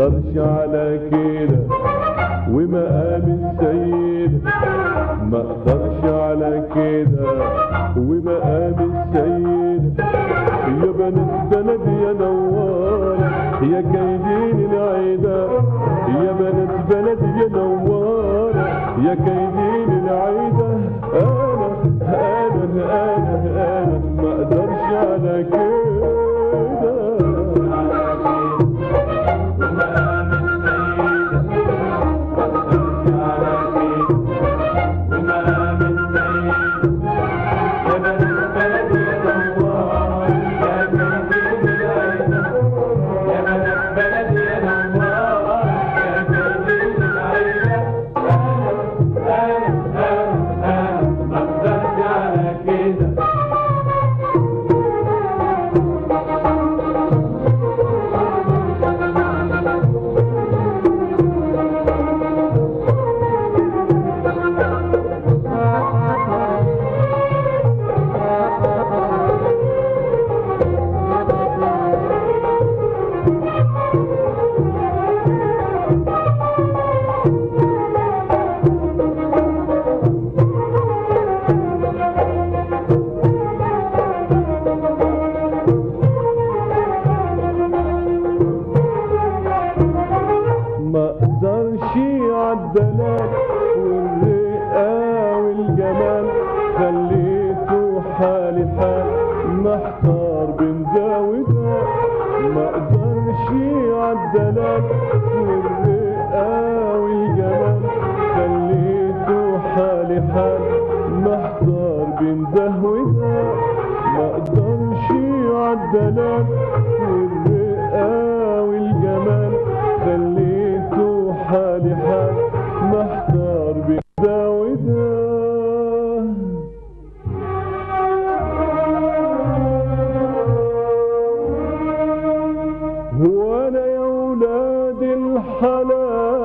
اقدرش على كده ومقام السيد ما اقدرش على كده ومقام السيد يا بنات بلدي يا نوار يا كايدين العيدة يا بنات بلدي يا نوار يا كايدين العيدة انا انا انا انا ما اقدرش على كده ما اقدرش عالدلال والرقة والجمال خليته حالي حال محتار بين ده وده ما اقدرش عالدلال والرقة والجمال خليته حالي حال محتار بين ده وده ما اقدرش عالدلال والرقة والجمال خليته حالي حال محتار بين ده وده هو انا يا ولاد الحلال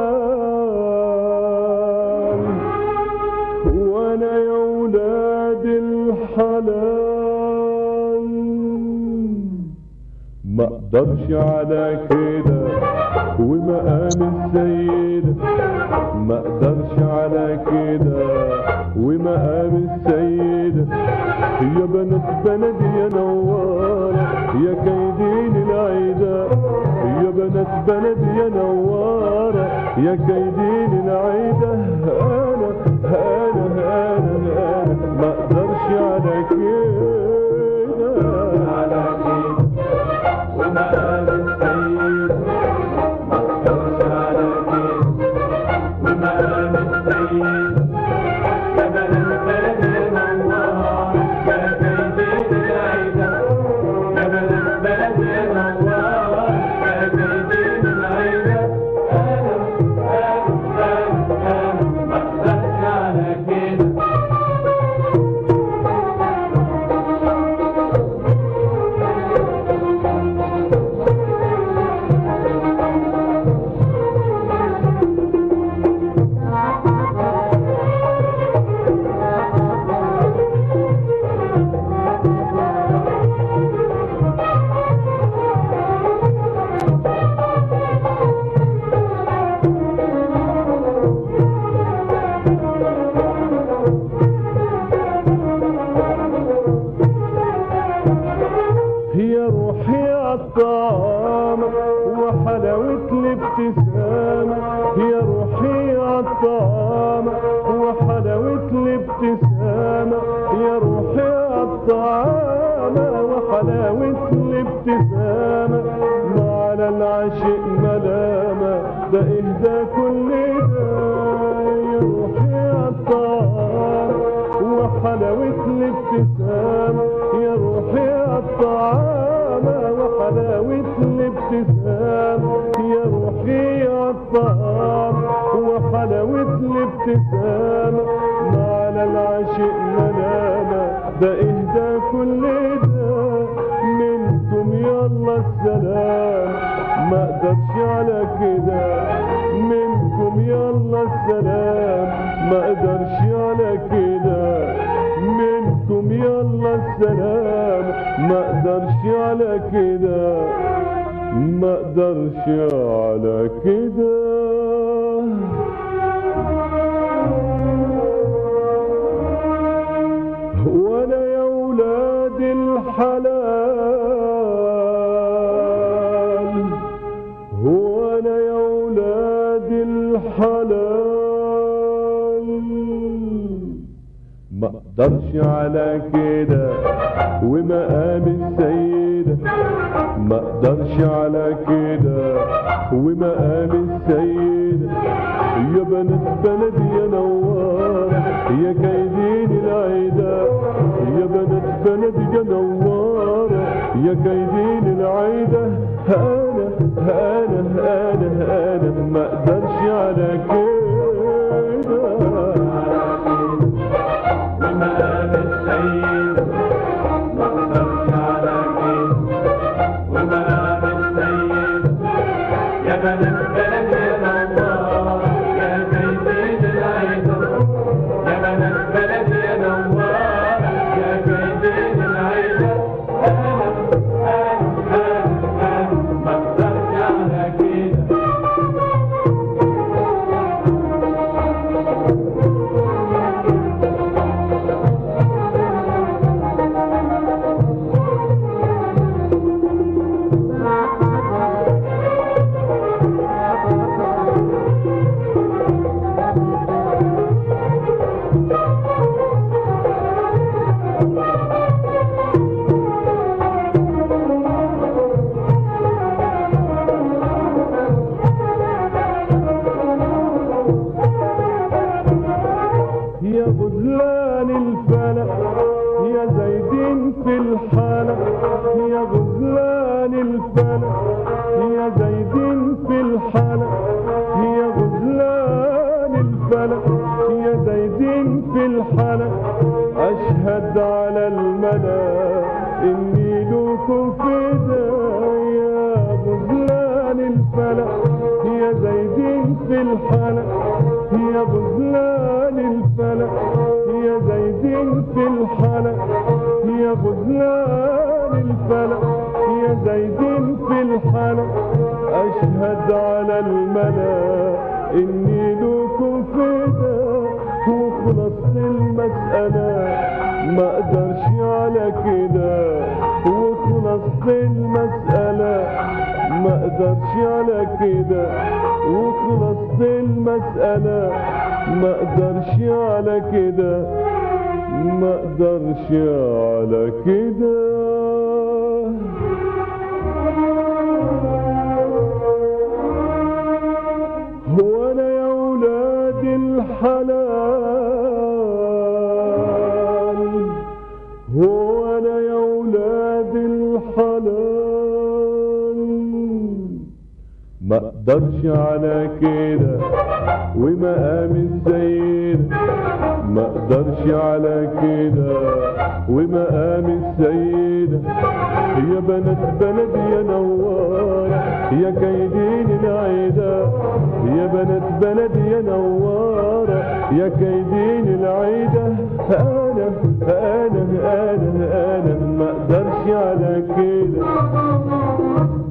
هو انا يا ولاد الحلال ما اقدرش على كده ومقام السيد ما اقدرش على كده ومقام السيد يا بنات بلدي يا نوارة يا كايدين العيدة يا بنات بلدي يا نوارة يا كايدين العيدة انا انا انا انا ما اقدرش على كده على كده ومقام السيد ما اقدرش على كده ومقام السيد يا بنات بلدي يا نوارة يا كايدين العيدة يا بنات بلدي يا نوارة يا كايدين العيدة انا انا انا انا ما اقدرش على كده هي روحي عالطعام وحلاوة الابتسامة هي روحي عالطعام وحلاوة الابتسامة هي روحي عالطعام وحلاوة الابتسامة ما على العاشق ملامة ده اهدى كل ده يا روحي عالطعام وحلاوة الابتسامة يا روحي عالطعام وحلاوة الابتسامة يا روحي عالطعام وحلاوة الابتسامة ما على العاشق ملامة ده اهدى كل ده منكم يلا السلام ما اقدرش على كده منكم يلا السلام ما اقدرش على كده منكم يلا السلام ما اقدرش على كده ما اقدرش على كده وانا يا ولاد الحلال هو انا يا ولاد الحلال ما اقدرش على كده ومقام السيدة ما اقدرش على كده ومقام السيدة يا بنات بلدي يا نوار يا كايدين العيدة يا بنات بلدي يا نوار يا كايدين العيدة انا انا انا انا ما اقدرش على كده ومقام السيد ما اقدرش على كده ومقام السيد يا بنات بلد يا نوار يا كيدين العيدة يا بنات بلد يا نوار يا كيدين العيدة انا انا انا انا ما اقدرش على كده يا غزلان الفلك يا زايدين في الحلق يا غزلان الفلك يا زايدين في الحلق يا غزلان الفلك يا زايدين في الحلق أشهد على الملا إني لكم فدا يا غزلان الفلك يا زايدين في الحلق يا غزلان الفلك يا زايدين في الحلق يا غزلان الفلك يا زايدين في الحلق أشهد على الملا إني لكم فدا وخلصت المسألة ما اقدرش على كده وخلصت المسألة ما اقدرش على كده وخلصت المسألة ما اقدرش على كده ما اقدرش على كده هو انا يا ولاد الحلال هو انا يا ولاد الحلال ما اقدرش على كده ومقام السيد ما اقدرش على كده ومقام السيدة يا بنات بلدي يا نوار يا كايدين العيدة يا بنات بلدي يا نوار يا كايدين العيدة انا انا انا انا ما اقدرش على كده